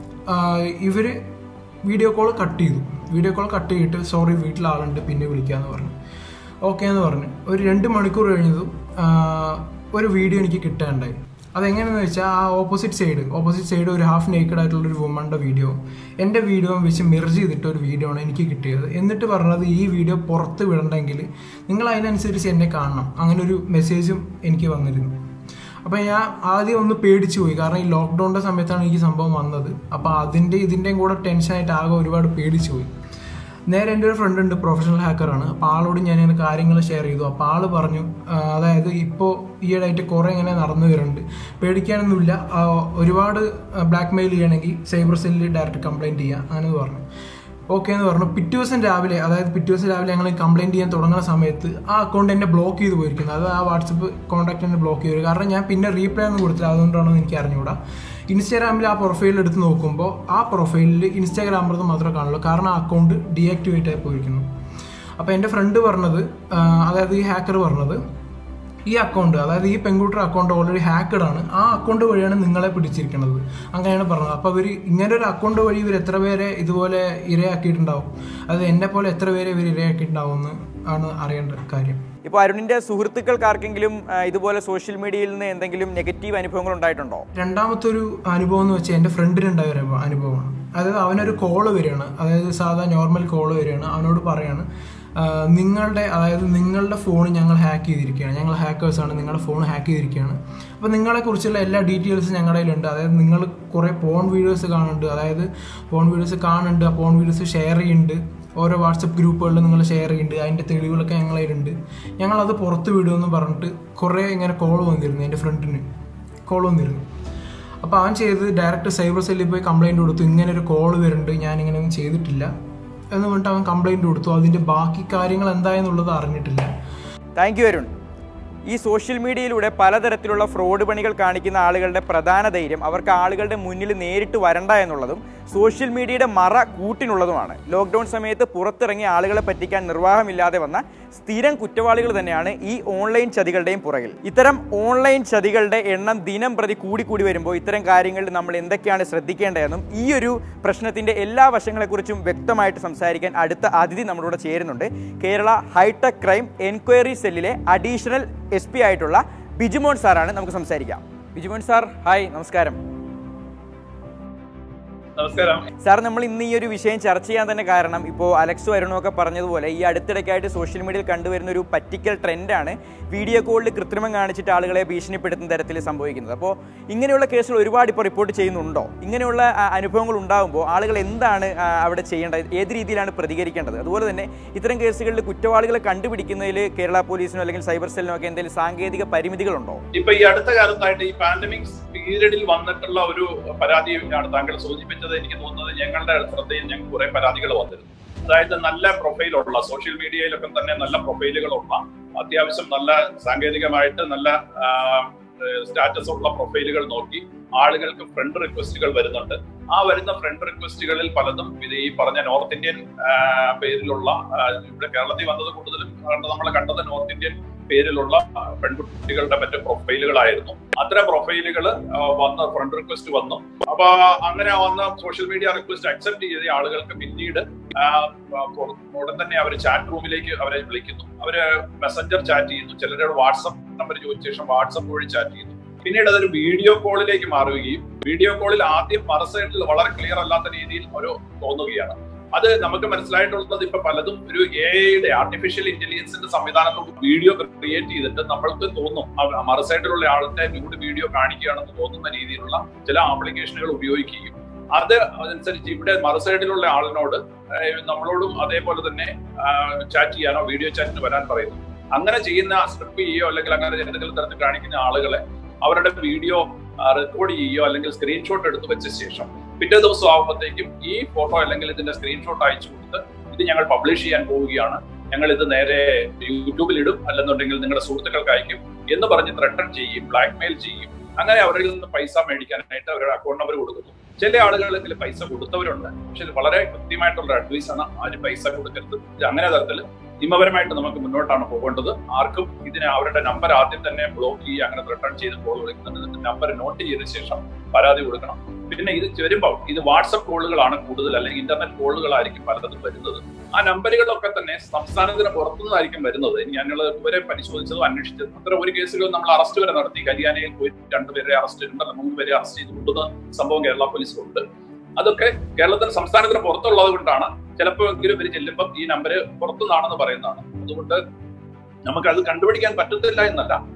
ഇവർ വീഡിയോ കോൾ കട്ട് ചെയ്തു വീഡിയോ കോൾ കട്ട് ചെയ്തിട്ട് സോറി വീട്ടിൽ ആളുണ്ട് പിന്നെ വിളിക്കാമെന്ന് പറഞ്ഞു ഓക്കെ എന്ന് പറഞ്ഞു ഒരു രണ്ട് മണിക്കൂർ കഴിഞ്ഞതും ആ, ഒരു വീഡിയോ എനിക്ക് കിട്ടാനുണ്ടായി അതെങ്ങനെയാണെന്ന് വെച്ചാൽ ആ ഓപ്പോസിറ്റ് സൈഡ് ഓപ്പോസിറ്റ് സൈഡ് ഒരു ഹാഫ് നേക്കഡ് ആയിട്ടുള്ള ഒരു വുമണിൻ്റെ വീഡിയോ എൻ്റെ വീഡിയോ വെച്ച് മെർജ് ചെയ്തിട്ട് ഒരു വീഡിയോ ആണ് എനിക്ക് കിട്ടിയത് എന്നിട്ട് പറഞ്ഞത് ഈ വീഡിയോ പുറത്ത് വിടണ്ടെങ്കിൽ നിങ്ങൾ അതിനനുസരിച്ച് എന്നെ കാണണം അങ്ങനെ ഒരു മെസ്സേജും എനിക്ക് വന്നിരുന്നു അപ്പോൾ ഞാൻ ആദ്യം ഒന്ന് പേടിച്ചു പോയി കാരണം ഈ ലോക്ക്ഡൗണിൻ്റെ സമയത്താണ് എനിക്ക് സംഭവം വന്നത് അപ്പോൾ അതിൻ്റെ ഇതിൻ്റെയും കൂടെ ടെൻഷനായിട്ട് ആകെ ഒരുപാട് പേടിച്ചു പോയി നേരെ എൻ്റെ ഒരു ഫ്രണ്ട് ഉണ്ട് പ്രൊഫഷണൽ ഹാക്കറാണ് അപ്പോൾ ആളോട് ഞാൻ ഇങ്ങനെ കാര്യങ്ങൾ ഷെയർ ചെയ്തു അപ്പോൾ ആൾ പറഞ്ഞു ആ, അതായത് ഇപ്പോൾ ഈയിടെയായിട്ട് കുറേ ഇങ്ങനെ നടന്നു വരുന്നുണ്ട് പേടിക്കാനൊന്നുമില്ല ആ, ഒരുപാട് ബ്ലാക്ക് മെയിൽ ചെയ്യണമെങ്കിൽ സൈബർ സെല്ലിൽ ഡയറക്റ്റ് കംപ്ലയിൻറ്റ് ചെയ്യാം അങ്ങനെ പറഞ്ഞു ഓക്കെ എന്ന് പറഞ്ഞു പിറ്റേ ദിവസം രാവിലെ അതായത് പിറ്റേ ദിവസം രാവിലെ ഞങ്ങൾ കംപ്ലയിൻറ്റ് ചെയ്യാൻ തുടങ്ങുന്ന സമയത്ത് ആ അക്കൗണ്ട് എന്നെ ബ്ലോക്ക് ചെയ്ത് പോയിരിക്കുന്നത് അത് ആ വാട്സപ്പ് കോൺടാക്ട് എന്നെ ബ്ലോക്ക് ചെയ്തു കാരണം ഞാൻ പിന്നെ റീപ്ലൈ ഒന്നും കൊടുത്തില്ല അതുകൊണ്ടാണെന്ന് എനിക്ക് അറിഞ്ഞുകൂടാ ഇൻസ്റ്റാഗ്രാമിൽ ആ പ്രൊഫൈൽ എടുത്ത് നോക്കുമ്പോൾ ആ പ്രൊഫൈലിൽ ഇൻസ്റ്റാഗ്രാമിൽ മാത്രമേ കാണുള്ളൂ കാരണം ആ അക്കൗണ്ട് ഡീആക്ടിവേറ്റ് ആയി പോയിരിക്കുന്നു അപ്പോൾ എൻ്റെ ഫ്രണ്ട് പറഞ്ഞത് ആ, അതായത് ഈ ഹാക്കർ പറഞ്ഞത് ഈ അക്കൗണ്ട് അതായത് ഈ പെൺകുട്ടിയുടെ അക്കൗണ്ട് ഓൾറെഡി ഹാക്കഡ് ആണ് ആ അക്കൗണ്ട് വഴിയാണ് നിങ്ങളെ പിടിച്ചിരിക്കുന്നത് അങ്ങനെയാണ് പറഞ്ഞത് അപ്പോൾ ഇവർ ഇങ്ങനെ ഒരു അക്കൗണ്ട് വഴി ഇവർ എത്ര പേരെ ഇതുപോലെ ഇരയാക്കിയിട്ടുണ്ടാവും അത് എന്നെ പോലെ എത്ര പേരെ ഇവർ ഇരയാക്കിയിട്ടുണ്ടാവും എന്ന് ആണ് അറിയേണ്ട കാര്യം ഇപ്പോൾ അരുണിന്റെ സുഹൃത്തുക്കൾക്ക് ആർക്കെങ്കിലും ആ, ഇതുപോലെ സോഷ്യൽ മീഡിയയിൽ നിന്ന് എന്തെങ്കിലും നെഗറ്റീവ് അനുഭവങ്ങൾ ഉണ്ടായിട്ടുണ്ടോ രണ്ടാമത്തെ ഒരു അനുഭവം എന്ന് വെച്ചാൽ എൻ്റെ ഫ്രണ്ടിനുണ്ടായ ഒരു അനുഭവം- അനുഭവമാണ് അതായത് അവനൊരു കോള് വരികയാണ് അതായത് സാധാ നോർമൽ കോള് വരികയാണ് അവനോട് പറയാണ് ആ, നിങ്ങളുടെ അതായത് നിങ്ങളുടെ ഫോൺ ഞങ്ങൾ ഹാക്ക് ചെയ്തിരിക്കുകയാണ് ഞങ്ങൾ ഹാക്കേഴ്സാണ് നിങ്ങളുടെ ഫോൺ ഹാക്ക് ചെയ്തിരിക്കുകയാണ് അപ്പോൾ നിങ്ങളെക്കുറിച്ചുള്ള എല്ലാ ഡീറ്റെയിൽസും ഞങ്ങളുടെ കയ്യിലുണ്ട് അതായത് നിങ്ങൾ കുറേ പോൺ വീഡിയോസ് കാണുന്നുണ്ട് അതായത് പോൺ വീഡിയോസ് കാണുന്നുണ്ട് ആ പോൺ വീഡിയോസ് ഷെയർ ചെയ്യുന്നുണ്ട് ഓരോ വാട്സപ്പ് ഗ്രൂപ്പുകളിൽ നിങ്ങൾ ഷെയർ ചെയ്യുന്നുണ്ട് അതിൻ്റെ തെളിവുകളൊക്കെ ഞങ്ങളുടെ കയ്യിലുണ്ട് ഞങ്ങളത് പുറത്ത് വിടുമെന്ന് പറഞ്ഞിട്ട് കുറേ ഇങ്ങനെ കോൾ വന്നിരുന്നു എൻ്റെ ഫ്രണ്ടിന് കോൾ വന്നിരുന്നു അപ്പോൾ അവൻ ചെയ്ത് ഡയറക്റ്റ് സൈബർ സെല്ലിൽ പോയി കംപ്ലൈൻറ്റ് കൊടുത്തു ഇങ്ങനെ ഒരു കോൾ വരുന്നുണ്ട് ഞാൻ ഇങ്ങനെ ഒന്നും ചെയ്തിട്ടില്ല എന്ന് പറഞ്ഞിട്ട് അവൻ കംപ്ലൈൻറ്റ് കൊടുത്തു അതിൻ്റെ ബാക്കി കാര്യങ്ങൾ എന്തായെന്നുള്ളത് അറിഞ്ഞിട്ടില്ല താങ്ക് യു അരുൺ ഈ സോഷ്യൽ മീഡിയയിലൂടെ പലതരത്തിലുള്ള ഫ്രോഡ് പണികൾ കാണിക്കുന്ന ആളുകളുടെ പ്രധാന ധൈര്യം അവർക്ക് ആളുകളുടെ മുന്നിൽ നേരിട്ട് വരണ്ട എന്നുള്ളതും സോഷ്യൽ മീഡിയയുടെ മറ കൂട്ടിനുള്ളതുമാണ് ലോക്ക്ഡൗൺ സമയത്ത് പുറത്തിറങ്ങിയ ആളുകളെ പറ്റിക്കാൻ നിർവാഹമില്ലാതെ വന്ന സ്ഥിരം കുറ്റവാളികൾ തന്നെയാണ് ഈ ഓൺലൈൻ ചതികളുടെയും പുറകിൽ ഇത്തരം ഓൺലൈൻ ചതികളുടെ എണ്ണം ദിനം പ്രതി കൂടിക്കൂടി വരുമ്പോൾ ഇത്തരം കാര്യങ്ങളിൽ നമ്മൾ എന്തൊക്കെയാണ് ശ്രദ്ധിക്കേണ്ടതെന്നും ഈ ഒരു പ്രശ്നത്തിന്റെ എല്ലാ വശങ്ങളെക്കുറിച്ചും വ്യക്തമായിട്ട് സംസാരിക്കാൻ അടുത്ത അതിഥി നമ്മളോട് ചേരുന്നുണ്ട് കേരള ഹൈടെക് ക്രൈം എൻക്വയറി സെല്ലിലെ അഡീഷണൽ എസ് പി ആയിട്ടുള്ള ബിജുമോൻ സാറാണ് നമുക്ക് സംസാരിക്കാം ബിജുമോൻ സാർ ഹായ് നമസ്കാരം നമസ്കാരം സാർ നമ്മൾ ഇന്ന് ഈ ഒരു വിഷയം ചർച്ച ചെയ്യാൻ തന്നെ കാരണം ഇപ്പോൾ അലക്സു അരുണും ഒക്കെ പറഞ്ഞതുപോലെ ഈ അടുത്തിടയ്ക്കായിട്ട് സോഷ്യൽ മീഡിയയിൽ കണ്ടുവരുന്ന ഒരു പറ്റിക്കൽ ട്രെൻഡാണ് വീഡിയോ കോളിൽ കൃത്രിമം കാണിച്ചിട്ട് ആളുകളെ ഭീഷണിപ്പെടുത്തുന്ന തരത്തിൽ സംഭവിക്കുന്നത് അപ്പോൾ ഇങ്ങനെയുള്ള കേസുകൾ ഒരുപാട് ഇപ്പോൾ റിപ്പോർട്ട് ചെയ്യുന്നുണ്ടോ ഇങ്ങനെയുള്ള ആ, അനുഭവങ്ങൾ ഉണ്ടാകുമ്പോൾ ആളുകൾ എന്താണ് ആ, അവിടെ ചെയ്യേണ്ടത് ഏത് രീതിയിലാണ് പ്രതികരിക്കേണ്ടത് അതുപോലെ തന്നെ ഇത്തരം കേസുകളിൽ കുറ്റവാളികളെ കണ്ടുപിടിക്കുന്നതിൽ കേരള പോലീസിനോ അല്ലെങ്കിൽ സൈബർ സെല്ലിനോ ഒക്കെ എന്തെങ്കിലും സാങ്കേതിക പരിമിതികളുണ്ടോ ഇപ്പൊ ഈ അടുത്ത കാലത്തായിട്ട് ഈ പാൻഡമിക് പീരീഡിൽ വന്നിട്ടുള്ള ഒരു പരാതിയാണ് താങ്കൾ സൂചിപ്പിച്ചത് എനിക്ക് തോന്നുന്നത് ഞങ്ങളുടെ ശ്രദ്ധയിൽ ഞങ്ങൾക്ക് കുറെ പരാതികൾ വന്നിരുന്നു അതായത് നല്ല പ്രൊഫൈലുള്ള സോഷ്യൽ മീഡിയയിലൊക്കെ തന്നെ നല്ല പ്രൊഫൈലുകളുള്ള അത്യാവശ്യം നല്ല സാങ്കേതികമായിട്ട് നല്ല സ്റ്റാറ്റസ് ഉള്ള പ്രൊഫൈലുകൾ നോക്കി ആളുകൾക്ക് ഫ്രണ്ട് റിക്വസ്റ്റുകൾ വരുന്നുണ്ട് ആ വരുന്ന ഫ്രണ്ട് റിക്വസ്റ്റുകളിൽ പലതും ഇത് ഈ പറഞ്ഞ നോർത്ത് ഇന്ത്യൻ ആ, പേരിലുള്ള ആ, ഇവിടെ കേരളത്തിൽ വന്നത് കൂടുതലും നമ്മൾ കണ്ടത് നോർത്ത് ഇന്ത്യൻ പേരിലുള്ള ആ, പെൺകുട്ടികളുടെ മറ്റു പ്രൊഫൈലുകളായിരുന്നു അത്തരം പ്രൊഫൈലുകൾ വന്ന് ഫ്രണ്ട് റിക്വസ്റ്റ് വന്നു അപ്പൊ അങ്ങനെ വന്ന സോഷ്യൽ മീഡിയ റിക്വസ്റ്റ് അക്സെപ്റ്റ് ചെയ്ത ആളുകൾക്ക് പിന്നീട് ആ, പുറ- ഉടൻ തന്നെ അവർ ചാറ്റ് റൂമിലേക്ക് അവരെ വിളിക്കുന്നു അവര് മെസ്സഞ്ചർ ചാറ്റ് ചെയ്യുന്നു ചിലരോട് വാട്സപ്പ് നമ്പർ ചോദിച്ച ശേഷം വാട്സപ്പ് വഴി ചാറ്റ് ചെയ്യുന്നു പിന്നീട് അതൊരു വീഡിയോ കോളിലേക്ക് മാറുകയും വീഡിയോ കോളിൽ ആദ്യം മറുസൈഡിൽ വളരെ ക്ലിയർ അല്ലാത്ത രീതിയിൽ ഒരു തോന്നുകയാണ് അത് നമുക്ക് മനസ്സിലായിട്ടുള്ളത് ഇപ്പൊ പലതും ഒരു എ ഐയുടെ ആർട്ടിഫിഷ്യൽ ഇന്റലിജൻസിന്റെ സംവിധാനത്തോട് വീഡിയോ ക്രിയേറ്റ് ചെയ്തിട്ട് നമ്മൾക്ക് തോന്നും അവ- മറുസൈഡിലുള്ള ആളുടെ ന്യൂഡ് വീഡിയോ കാണിക്കുകയാണെന്ന് തോന്നുന്ന രീതിയിലുള്ള ചില ആപ്ലിക്കേഷനുകൾ ഉപയോഗിക്കുകയും അത് അതനുസരിച്ച് ഇവിടെ മറുസൈഡിലുള്ള ആളിനോട് ഏഹ്, നമ്മളോടും അതേപോലെ തന്നെ ചാറ്റ് ചെയ്യാനോ വീഡിയോ ചാറ്റിന് വരാൻ പറയുന്നു അങ്ങനെ ചെയ്യുന്ന സ്ട്രിപ്പ് ചെയ്യുകയോ അല്ലെങ്കിൽ അങ്ങനെ എന്തെങ്കിലും തരത്തിൽ കാണിക്കുന്ന ആളുകളെ അവരുടെ വീഡിയോ റെക്കോർഡ് ചെയ്യുകയോ അല്ലെങ്കിൽ സ്ക്രീൻഷോട്ട് എടുത്ത് വെച്ച ശേഷം പിറ്റേ ദിവസം ആകുമ്പോഴത്തേക്കും ഈ ഫോട്ടോ അല്ലെങ്കിൽ ഇതിന്റെ സ്ക്രീൻഷോട്ട് അയച്ചു കൊടുത്ത് ഇത് ഞങ്ങൾ പബ്ലിഷ് ചെയ്യാൻ പോവുകയാണ് ഞങ്ങൾ ഇത് നേരെ യൂട്യൂബിൽ ഇടും അല്ലെന്നുണ്ടെങ്കിൽ നിങ്ങളുടെ സുഹൃത്തുക്കൾക്ക് അയക്കും എന്ന് പറഞ്ഞ് ത്രട്ടൺ ചെയ്യും ബ്ലാക്ക് മെയിൽ ചെയ്യും അങ്ങനെ അവരിൽ നിന്ന് പൈസ മേടിക്കാനായിട്ട് അവരുടെ അക്കൗണ്ട് നമ്പർ കൊടുക്കുന്നു ചില ആളുകൾ പൈസ കൊടുത്തവരുണ്ട് പക്ഷെ ഇത് വളരെ കൃത്യമായിട്ടുള്ള അഡ്വൈസ് ആണ് ആരും പൈസ കൊടുക്കരുത് ഇത് അങ്ങനെ തരത്തിൽ നിയമപരമായിട്ട് നമുക്ക് മുന്നോട്ടാണ് പോകേണ്ടത് ആർക്കും ഇതിനെ അവരുടെ നമ്പർ ആദ്യം തന്നെ ബ്ലോക്ക് ചെയ്യുക അങ്ങനെ റിട്ടേൺ ചെയ്ത് കോൾ വിളിക്കുന്നുണ്ട് നമ്പർ നോട്ട് ചെയ്ത ശേഷം പരാതി കൊടുക്കണം പിന്നെ ഇത് വരുമ്പോൾ ഇത് വാട്സപ്പ് കോളുകളാണ് കൂടുതൽ അല്ലെങ്കിൽ ഇന്റർനെറ്റ് കോളുകളായിരിക്കും പലതും വരുന്നത് ആ നമ്പറുകളൊക്കെ തന്നെ സംസ്ഥാനത്തിന് പുറത്തുനിന്നായിരിക്കും വരുന്നത് ഞങ്ങൾ ഇതുവരെ പരിശോധിച്ചതും അന്വേഷിച്ചതും അത്ര ഒരു കേസുകൾ നമ്മൾ അറസ്റ്റ് വരെ നടത്തി ഹരിയാനയിൽ പോയി രണ്ടുപേരെ അറസ്റ്റ് ചെയ്തിട്ടുണ്ട് മൂന്ന് പേരെ അറസ്റ്റ് ചെയ്ത് കൊണ്ടുവന്ന സംഭവം കേരള പോലീസിലുണ്ട് അതൊക്കെ കേരളത്തിന് സംസ്ഥാനത്തിന് പുറത്തുള്ളത് കൊണ്ടാണ് ചിലപ്പോൾ എങ്കിലും ഇവർ ചെല്ലുമ്പോൾ ഈ നമ്പർ പുറത്തുനിന്നാണെന്ന് പറയുന്നതാണ് അതുകൊണ്ട് നമുക്ക് അത് കണ്ടുപിടിക്കാൻ പറ്റത്തില്ല എന്നല്ല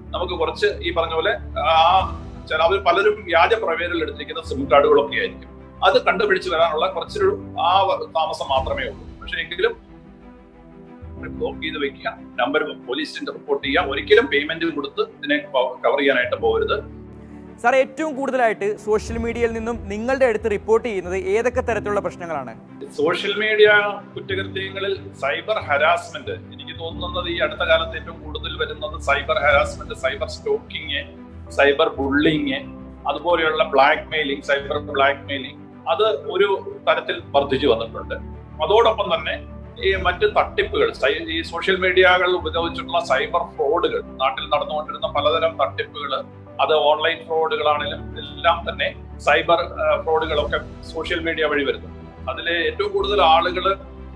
നമുക്ക് കുറച്ച് ഈ പറഞ്ഞ പോലെ ആ ചില അവർ പലരും വ്യാജ പ്രവേരിൽ എടുത്തിരിക്കുന്ന സിം കാർഡുകളൊക്കെ ആയിരിക്കും അത് കണ്ടുപിടിച്ച് വരാനുള്ള കുറച്ചൊരു ആ താമസം മാത്രമേ ഉള്ളൂ പക്ഷെ എങ്കിലും ബ്ലോക്ക് ചെയ്ത് വെക്കുക നമ്പർ പോലീസിന്റെ റിപ്പോർട്ട് ചെയ്യുക ഒരിക്കലും പേയ്മെന്റ് കൊടുത്ത് ഇതിനെ കവർ ചെയ്യാനായിട്ട് പോകരുത് സാർ ഏറ്റവും കൂടുതലായിട്ട് സോഷ്യൽ മീഡിയയിൽ നിന്നും നിങ്ങളുടെ അടുത്ത് റിപ്പോർട്ട് ചെയ്യുന്നത് ഏതൊക്കെ തരത്തിലുള്ള പ്രശ്നങ്ങളാണ് സോഷ്യൽ മീഡിയ കുറ്റകൃത്യങ്ങളിൽ സൈബർ ഹരാസ്മെന്റ് എനിക്ക് തോന്നുന്നത് ഈ അടുത്ത കാലത്ത് ഏറ്റവും കൂടുതൽ വരുന്നത് cyber harassment cyber stocking cyber bullying അതുപോലെയുള്ള black mailing cyber black mailing അത് ഒരു തരത്തിൽ വർദ്ധിച്ചു വന്നിട്ടുണ്ട് അതോടൊപ്പം തന്നെ ഈ മറ്റ് തട്ടിപ്പുകൾ സൈ- ഈ സോഷ്യൽ മീഡിയകൾ ഉപയോഗിച്ചിട്ടുള്ള സൈബർ ഫ്രോഡുകൾ നാട്ടിൽ നടന്നുകൊണ്ടിരുന്ന പലതരം തട്ടിപ്പുകൾ അത് ഓൺലൈൻ ഫ്രോഡുകളാണെങ്കിലും എല്ലാം തന്നെ സൈബർ ഫ്രോഡുകളൊക്കെ സോഷ്യൽ മീഡിയ വഴി വരുന്നു അതിൽ ഏറ്റവും കൂടുതൽ ആളുകൾ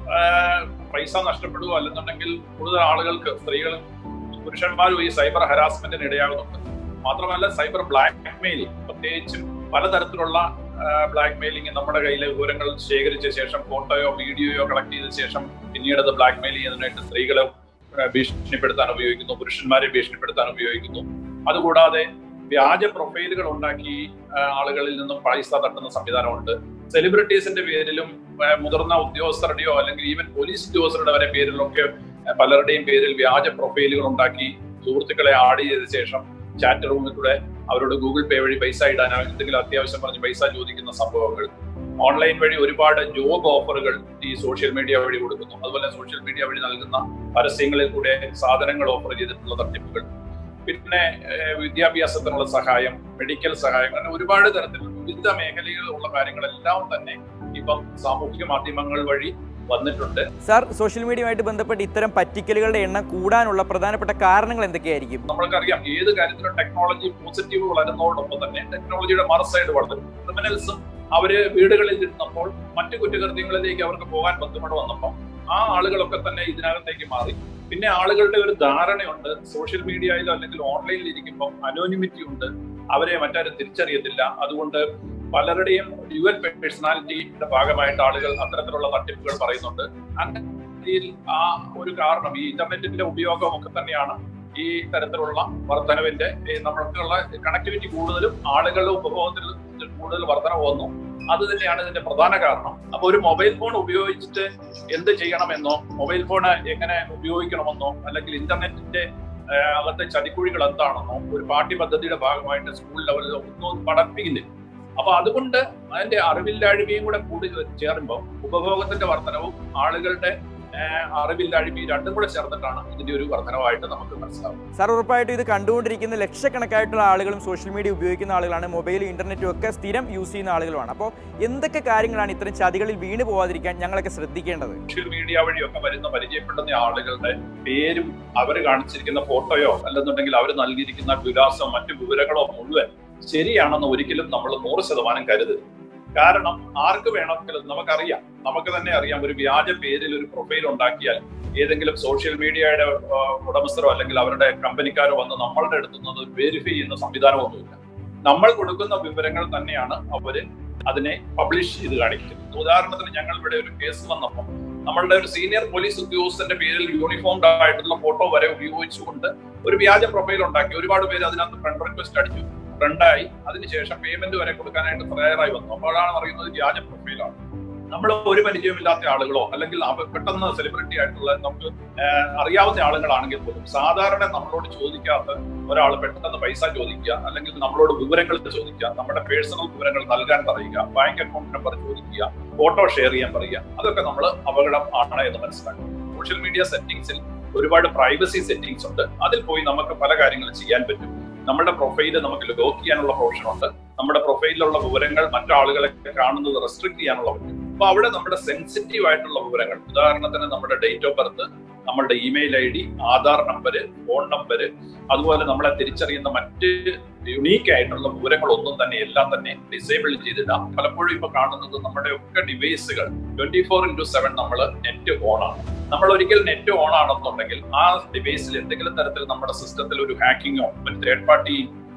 പൈസ നഷ്ടപ്പെടുകയോ അല്ലെന്നുണ്ടെങ്കിൽ കൂടുതൽ ആളുകൾക്ക് സ്ത്രീകളും പുരുഷന്മാരും ഈ സൈബർ ഹരാസ്മെന്റിന് ഇടയാകുന്നുണ്ട് മാത്രമല്ല സൈബർ ബ്ലാക്ക് മെയിലിംഗ് പ്രത്യേകിച്ചും പലതരത്തിലുള്ള ബ്ലാക്ക് മെയിലിംഗ് നമ്മുടെ കയ്യിലെ വിവരങ്ങൾ ശേഖരിച്ച ശേഷം ഫോട്ടോയോ വീഡിയോയോ കളക്ട് ചെയ്ത ശേഷം പിന്നീട് അത് ബ്ലാക്ക് മെയിൽ ചെയ്യുന്നതിനായിട്ട് സ്ത്രീകളെ ആ, ഭീഷണിപ്പെടുത്താൻ ഉപയോഗിക്കുന്നു പുരുഷന്മാരെ ഭീഷണിപ്പെടുത്താൻ ഉപയോഗിക്കുന്നു അതുകൂടാതെ വ്യാജ പ്രൊഫൈലുകൾ ഉണ്ടാക്കി ആ, ആളുകളിൽ നിന്നും പൈസ തട്ടുന്ന സംവിധാനമുണ്ട് സെലിബ്രിറ്റീസിന്റെ പേരിലും ആ, മുതിർന്ന ഉദ്യോഗസ്ഥരുടെയോ അല്ലെങ്കിൽ ഈവൻ പോലീസ് ഉദ്യോഗസ്ഥരുടെ വരെ പേരിലൊക്കെ ആ, പലരുടെയും പേരിൽ വ്യാജ പ്രൊഫൈലുകൾ ഉണ്ടാക്കി സുഹൃത്തുക്കളെ ആഡ് ചെയ്ത ശേഷം ചാറ്റ് റൂമിൽ കൂടെ അവരോട് ഗൂഗിൾ പേ വഴി പൈസ ഇടാനോ എന്തെങ്കിലും അത്യാവശ്യം പറഞ്ഞ് പൈസ ചോദിക്കുന്ന സംഭവങ്ങൾ ഓൺലൈൻ വഴി ഒരുപാട് ജോബ് ഓഫറുകൾ ഈ സോഷ്യൽ മീഡിയ വഴി കൊടുക്കുന്നു അതുപോലെ സോഷ്യൽ മീഡിയ വഴി നൽകുന്ന പരസ്യങ്ങളിൽ കൂടെ സാധനങ്ങൾ ഓഫർ ചെയ്തിട്ടുള്ള തട്ടിപ്പുകൾ പിന്നെ ഏഹ്, വിദ്യാഭ്യാസത്തിനുള്ള സഹായം മെഡിക്കൽ സഹായം അങ്ങനെ ഒരുപാട് തരത്തിൽ വിവിധ മേഖലകളിലുള്ള കാര്യങ്ങളെല്ലാം തന്നെ ഇപ്പം സാമൂഹിക മാധ്യമങ്ങൾ വഴി വന്നിട്ടുണ്ട് സാർ സോഷ്യൽ മീഡിയയുമായിട്ട് ബന്ധപ്പെട്ട് ഇത്തരം പറ്റിക്കലുകളുടെ എണ്ണം കൂടാനുള്ള പ്രധാനപ്പെട്ട കാരണങ്ങൾ എന്തൊക്കെയായിരിക്കും നമ്മൾക്കറിയാം ഏത് കാര്യത്തിലും ടെക്നോളജി പോസിറ്റീവ് വളരുന്നതോടൊപ്പം തന്നെ ടെക്നോളജിയുടെ മറുസൈഡ് വളരും ക്രിമിനൽസും അവര് വീടുകളിൽ ഇരുന്നപ്പോൾ മറ്റു കുറ്റകൃത്യങ്ങളിലേക്ക് അവർക്ക് പോകാൻ ബുദ്ധിമുട്ട് വന്നപ്പോൾ ആ ആളുകളൊക്കെ തന്നെ ഇതിനകത്തേക്ക് മാറി പിന്നെ ആളുകളുടെ ഒരു ധാരണയുണ്ട് സോഷ്യൽ മീഡിയയിലോ അല്ലെങ്കിൽ ഓൺലൈനിൽ ഇരിക്കുമ്പോൾ അനോണിമിറ്റി ഉണ്ട് അവരെ മറ്റാരും തിരിച്ചറിയത്തില്ല അതുകൊണ്ട് പലരുടെയും ഡ്യുവൽ പേഴ്സണാലിറ്റിയുടെ ഭാഗമായിട്ട് ആളുകൾ അത്തരത്തിലുള്ള തട്ടിപ്പുകൾ പറയുന്നുണ്ട് അങ്ങനെ രീതിയിൽ ആ ഒരു കാരണം ഈ ഇന്റർനെറ്റിന്റെ ഉപയോഗം ഒക്കെ തന്നെയാണ് ഈ തരത്തിലുള്ള വർധനവിന്റെ ഈ നമ്മൾക്കുള്ള കണക്ടിവിറ്റി കൂടുതലും ആളുകളുടെ ഉപഭോഗത്തിൽ കൂടുതൽ വർധന വന്നു അത് തന്നെയാണ് ഇതിന്റെ പ്രധാന കാരണം അപ്പൊ ഒരു മൊബൈൽ ഫോൺ ഉപയോഗിച്ചിട്ട് എന്ത് ചെയ്യണമെന്നോ മൊബൈൽ ഫോൺ എങ്ങനെ ഉപയോഗിക്കണമെന്നോ അല്ലെങ്കിൽ ഇന്റർനെറ്റിന്റെ ആ, അകത്തെ ചതിക്കുഴികൾ എന്താണെന്നോ ഒരു പാഠ്യ പദ്ധതിയുടെ ഭാഗമായിട്ട് സ്കൂൾ ലെവലിൽ ഒന്നും പഠിപ്പിക്കുന്നില്ല അപ്പൊ അതുകൊണ്ട് അതിന്റെ അറിവില്ലായ്മയും കൂടെ കൂടി ചേരുമ്പോൾ ഉപഭോഗത്തിന്റെ വർധനവും ആളുകളുടെ ആ, അറിവില്ലായ്മയും രണ്ടും കൂടെ ചേർന്നിട്ടാണ് ഇതിന്റെ ഒരു വർധനവായിട്ട് നമുക്ക് മനസ്സിലാവുന്നത് സാർ ഉറപ്പായിട്ടും ഇത് കണ്ടുകൊണ്ടിരിക്കുന്ന ലക്ഷക്കണക്കായിട്ടുള്ള ആളുകളും സോഷ്യൽ മീഡിയ ഉപയോഗിക്കുന്ന ആളുകളാണ് മൊബൈലും ഇന്റർനെറ്റും ഒക്കെ സ്ഥിരം യൂസ് ചെയ്യുന്ന ആളുകളുമാണ് അപ്പോൾ എന്തൊക്കെ കാര്യങ്ങളാണ് ഇത്തരം ചതികളിൽ വീണ് പോവാതിരിക്കാൻ ഞങ്ങളൊക്കെ ശ്രദ്ധിക്കേണ്ടത് സോഷ്യൽ മീഡിയ വഴിയൊക്കെ വരുന്ന പരിചയപ്പെടുന്ന ആളുകളുടെ പേരും അവർ കാണിച്ചിരിക്കുന്ന ഫോട്ടോയോ അല്ലെന്നുണ്ടെങ്കിൽ അവർ നൽകിയിരിക്കുന്ന വിലാസം മറ്റു വിവരങ്ങളോ മുഴുവൻ ശരിയാണെന്ന് ഒരിക്കലും നമ്മൾ നൂറ് ശതമാനം കരുതരുത് കാരണം ആർക്ക് വേണമെങ്കിലും നമുക്കറിയാം നമുക്ക് തന്നെ അറിയാം ഒരു വ്യാജ പേരിൽ ഒരു പ്രൊഫൈൽ ഉണ്ടാക്കിയാൽ ഏതെങ്കിലും സോഷ്യൽ മീഡിയയുടെ ആ, ഉടമസ്ഥരോ അല്ലെങ്കിൽ അവരുടെ കമ്പനിക്കാരോ വന്ന് നമ്മളുടെ അടുത്തുനിന്ന് വെരിഫൈ ചെയ്യുന്ന സംവിധാനമൊന്നുമില്ല നമ്മൾ കൊടുക്കുന്ന വിവരങ്ങൾ തന്നെയാണ് അവര് അതിനെ പബ്ലിഷ് ചെയ്ത് കാണിക്കുന്നത് ഉദാഹരണത്തിന് ഞങ്ങൾ ഇവിടെ ഒരു കേസ് വന്നപ്പോൾ നമ്മളുടെ ഒരു സീനിയർ പോലീസ് ഉദ്യോഗസ്ഥന്റെ പേരിൽ യൂണിഫോംഡ് ആയിട്ടുള്ള ഫോട്ടോ വരെ ഉപയോഗിച്ചുകൊണ്ട് ഒരു വ്യാജ പ്രൊഫൈൽ ഉണ്ടാക്കി ഒരുപാട് പേര് അതിനകത്ത് ഫ്രണ്ട് റിക്വസ്റ്റ് അടിച്ചു ഫ്രണ്ടായി അതിനുശേഷം പേയ്മെന്റ് വരെ കൊടുക്കാനായിട്ട് തയ്യാറായി വന്നു അപ്പോഴാണ് പറയുന്നത് വ്യാജ പ്രൊഫൈലാണ് നമ്മൾ ഒരു പരിചയമില്ലാത്ത ആളുകളോ അല്ലെങ്കിൽ അവ- പെട്ടെന്ന് സെലിബ്രിറ്റി ആയിട്ടുള്ള നമുക്ക് ആഹ്, അറിയാവുന്ന ആളുകളാണെങ്കിൽ പോലും സാധാരണ നമ്മളോട് ചോദിക്കാത്ത ഒരാൾ പെട്ടെന്ന് പൈസ ചോദിക്കുക അല്ലെങ്കിൽ നമ്മളോട് വിവരങ്ങൾ ചോദിക്കുക നമ്മുടെ പേഴ്സണൽ വിവരങ്ങൾ നൽകാൻ പറയുക ബാങ്ക് അക്കൗണ്ട് നമ്പർ ചോദിക്കുക ഫോട്ടോ ഷെയർ ചെയ്യാൻ പറയുക അതൊക്കെ നമ്മൾ അപകടം ആണ് എന്ന് മനസ്സിലാക്കണം സോഷ്യൽ മീഡിയ സെറ്റിംഗ്സിൽ ഒരുപാട് പ്രൈവസി സെറ്റിംഗ്സ് ഉണ്ട് അതിൽ പോയി നമുക്ക് പല കാര്യങ്ങളും ചെയ്യാൻ പറ്റും നമ്മുടെ പ്രൊഫൈല് നമുക്ക് ലോക്ക് ചെയ്യാനുള്ള ഓപ്ഷൻ ഉണ്ട് നമ്മുടെ പ്രൊഫൈലിലുള്ള വിവരങ്ങൾ മറ്റാളുകളെ കാണുന്നത് റെസ്ട്രിക്ട് ചെയ്യാനുള്ള പറ്റും അപ്പൊ അവിടെ നമ്മുടെ സെൻസിറ്റീവ് ആയിട്ടുള്ള വിവരങ്ങൾ ഉദാഹരണത്തിന് നമ്മുടെ ഡേറ്റ് ഓഫ് ബർത്ത് നമ്മളുടെ email I D Aadhaar number phone number അതുപോലെ നമ്മളെ തിരിച്ചറിയുന്ന മറ്റ് യുണീക്ക് ആയിട്ടുള്ള വിവരങ്ങളൊന്നും തന്നെ എല്ലാം തന്നെ ഡിസേബിൾ ചെയ്തിടാം പലപ്പോഴും ഇപ്പൊ കാണുന്നത് നമ്മുടെ ഒക്കെ ഡിവൈസുകൾ ട്വന്റി ഫോർ ഇന്റു സെവൻ നമ്മൾ നെറ്റ് ഓൺ ആണ് നമ്മൾ ഒരിക്കൽ നെറ്റ് ഓൺ ആണെന്നുണ്ടെങ്കിൽ ആ ഡിവൈസിൽ എന്തെങ്കിലും തരത്തിൽ നമ്മുടെ സിസ്റ്റത്തിൽ ഒരു ഹാക്കിങ്ങോ മറ്റ് തേർഡ് പാർട്ടി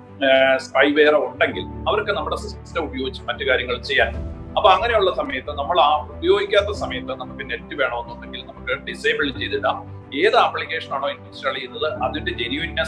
സ്പൈവെയറോ ഉണ്ടെങ്കിൽ അവർക്ക് നമ്മുടെ സിസ്റ്റം ഉപയോഗിച്ച് മറ്റു കാര്യങ്ങൾ ചെയ്യാൻ അപ്പൊ അങ്ങനെയുള്ള സമയത്ത് നമ്മൾ ആ ഉപയോഗിക്കാത്ത സമയത്ത് നമുക്ക് നെറ്റ് വേണമെന്നുണ്ടെങ്കിൽ നമുക്ക് ഡിസേബിൾ ചെയ്തിടാം ഏത് ആപ്ലിക്കേഷൻ ആണോ ഇൻസ്റ്റാൾ ചെയ്യുന്നത് അതിന്റെ ജെന്യൂനെസ്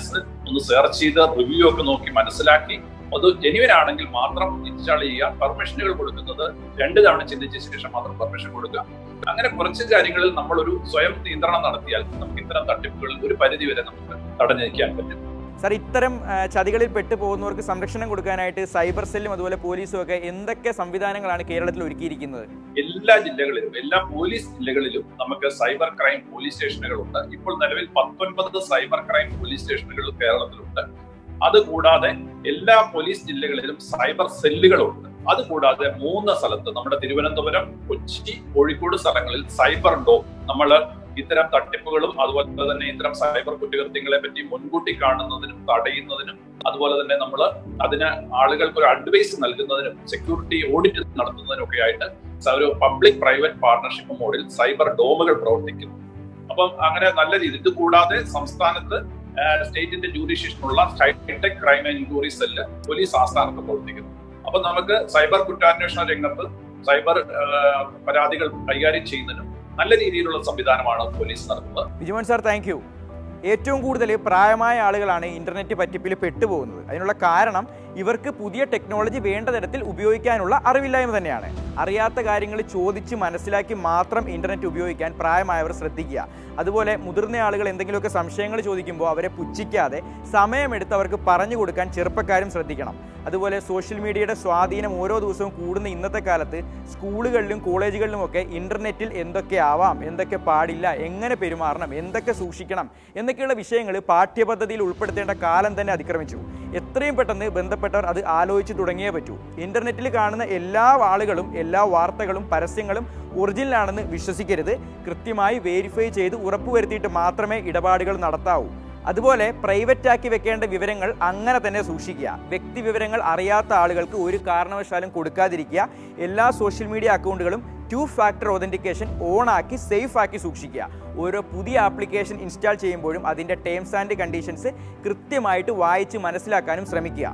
ഒന്ന് സെർച്ച് ചെയ്ത് റിവ്യൂ ഒക്കെ നോക്കി മനസ്സിലാക്കി അത് ജെനുവൻ ആണെങ്കിൽ മാത്രം ഇൻസ്റ്റാൾ ചെയ്യുക പെർമിഷനുകൾ കൊടുക്കുന്നത് രണ്ട് തവണ ചിന്തിച്ച ശേഷം മാത്രം പെർമിഷൻ കൊടുക്കുക അങ്ങനെ കുറച്ച് കാര്യങ്ങളിൽ നമ്മൾ ഒരു സ്വയം നിയന്ത്രണം നടത്തിയാൽ നമുക്ക് ഇത്തരം തട്ടിപ്പുകളിൽ ഒരു പരിധി വരെ നമുക്ക് തടഞ്ഞു നിൽക്കാൻ പറ്റും സാർ ഇത്തരം ആ, ചതികളിൽ പെട്ടു പോകുന്നവർക്ക് സംരക്ഷണം കൊടുക്കാനായിട്ട് സൈബർ സെല്ലും അതുപോലെ പോലീസും ഒക്കെ എന്തൊക്കെ സംവിധാനങ്ങളാണ് കേരളത്തിൽ ഒരുക്കിയിരിക്കുന്നത് എല്ലാ ജില്ലകളിലും എല്ലാ പോലീസ് ജില്ലകളിലും നമുക്ക് സൈബർ ക്രൈം പോലീസ് സ്റ്റേഷനുകളുണ്ട് ഇപ്പോൾ നിലവിൽ പത്തൊൻപത് സൈബർ ക്രൈം പോലീസ് സ്റ്റേഷനുകൾ കേരളത്തിലുണ്ട് അതുകൂടാതെ എല്ലാ പോലീസ് ജില്ലകളിലും സൈബർ സെല്ലുകളുണ്ട് അതുകൂടാതെ മൂന്ന് സ്ഥലത്ത് നമ്മുടെ തിരുവനന്തപുരം കൊച്ചി കോഴിക്കോട് സ്ഥലങ്ങളിൽ സൈബർ ഡോ നമ്മൾ ഇത്തരം തട്ടിപ്പുകളും അതുപോലെ തന്നെ ഇത്തരം സൈബർ കുറ്റകൃത്യങ്ങളെ പറ്റി മുൻകൂട്ടി കാണുന്നതിനും തടയുന്നതിനും അതുപോലെ തന്നെ നമ്മൾ അതിന് ആളുകൾക്ക് ഒരു അഡ്വൈസ് നൽകുന്നതിനും സെക്യൂരിറ്റി ഓഡിറ്റ് നടത്തുന്നതിനും ഒക്കെ ആയിട്ട് സ- ഒരു പബ്ലിക് പ്രൈവറ്റ് പാർട്ണർഷിപ്പ് മോഡിൽ സൈബർ ഡോമുകൾ പ്രവർത്തിക്കുന്നു അപ്പം അങ്ങനെ നല്ല രീതി ഇത് കൂടാതെ സംസ്ഥാനത്ത് സ്റ്റേറ്റിന്റെ ജൂഡിഷ്യനുള്ള hitech crime and enquiry cell police ആസ്ഥാനത്ത് പ്രവർത്തിക്കുന്നു അപ്പൊ നമുക്ക് സൈബർ കുറ്റാന്വേഷണ രംഗത്ത് സൈബർ ആ, പരാതികൾ കൈകാര്യം ചെയ്യുന്നതിനും നല്ല രീതിയിലുള്ള സംവിധാനമാണ് പോലീസ് നടത്തുന്നത് വിജയമോഹൻ സാർ താങ്ക് യു ഏറ്റവും കൂടുതൽ പ്രായമായ ആളുകളാണ് ഇന്റർനെറ്റ് പറ്റിപ്പിൽ പെട്ടുപോകുന്നത് അതിനുള്ള കാരണം ഇവർക്ക് പുതിയ ടെക്നോളജി വേണ്ട തരത്തിൽ ഉപയോഗിക്കാനുള്ള അറിവില്ലായ്മ തന്നെയാണ് അറിയാത്ത കാര്യങ്ങൾ ചോദിച്ച് മനസ്സിലാക്കി മാത്രം ഇന്റർനെറ്റ് ഉപയോഗിക്കാൻ പ്രായമായവർ ശ്രദ്ധിക്കുക അതുപോലെ മുതിർന്ന ആളുകൾ എന്തെങ്കിലുമൊക്കെ സംശയങ്ങൾ ചോദിക്കുമ്പോൾ അവരെ പുച്ഛിക്കാതെ സമയമെടുത്ത് അവർക്ക് പറഞ്ഞു കൊടുക്കാൻ ചെറുപ്പക്കാരും ശ്രദ്ധിക്കണം അതുപോലെ സോഷ്യൽ മീഡിയയുടെ സ്വാധീനം ഓരോ ദിവസവും കൂടുന്ന ഇന്നത്തെ കാലത്ത് സ്കൂളുകളിലും കോളേജുകളിലുമൊക്കെ ഇന്റർനെറ്റിൽ എന്തൊക്കെ ആവാം എന്തൊക്കെ പാടില്ല എങ്ങനെ പെരുമാറണം എന്തൊക്കെ സൂക്ഷിക്കണം എന്നൊക്കെയുള്ള വിഷയങ്ങൾ പാഠ്യപദ്ധതിയിൽ ഉൾപ്പെടുത്തേണ്ട കാലം തന്നെ അതിക്രമിച്ചു എത്രയും പെട്ടെന്ന് ബന്ധപ്പെട്ടവർ അത് ആലോചിച്ച് തുടങ്ങിയേ പറ്റൂ ഇന്റർനെറ്റിൽ കാണുന്ന എല്ലാ ആളുകളും എല്ലാ വാർത്തകളും പരസ്യങ്ങളും ഒറിജിനൽ ആണെന്ന് വിശ്വസിക്കരുത് കൃത്യമായി വെരിഫൈ ചെയ്ത് ഉറപ്പുവരുത്തിയിട്ട് മാത്രമേ ഇടപാടുകൾ നടത്താവൂ അതുപോലെ പ്രൈവറ്റ് ആക്കി വെക്കേണ്ട വിവരങ്ങൾ അങ്ങനെ തന്നെ സൂക്ഷിക്കുക വ്യക്തി വിവരങ്ങൾ അറിയാത്ത ആളുകൾക്ക് ഒരു കാരണവശാലും കൊടുക്കാതിരിക്കുക എല്ലാ സോഷ്യൽ മീഡിയ അക്കൗണ്ടുകളും ടു ഫാക്ടർ ഒതൻറ്റിക്കേഷൻ ഓൺ ആക്കി സേഫ് ആക്കി സൂക്ഷിക്കുക ഓരോ പുതിയ ആപ്ലിക്കേഷൻ ഇൻസ്റ്റാൾ ചെയ്യുമ്പോഴും അതിൻ്റെ ടേംസ് ആൻഡ് കണ്ടീഷൻസ് കൃത്യമായിട്ട് വായിച്ച് മനസ്സിലാക്കാനും ശ്രമിക്കുക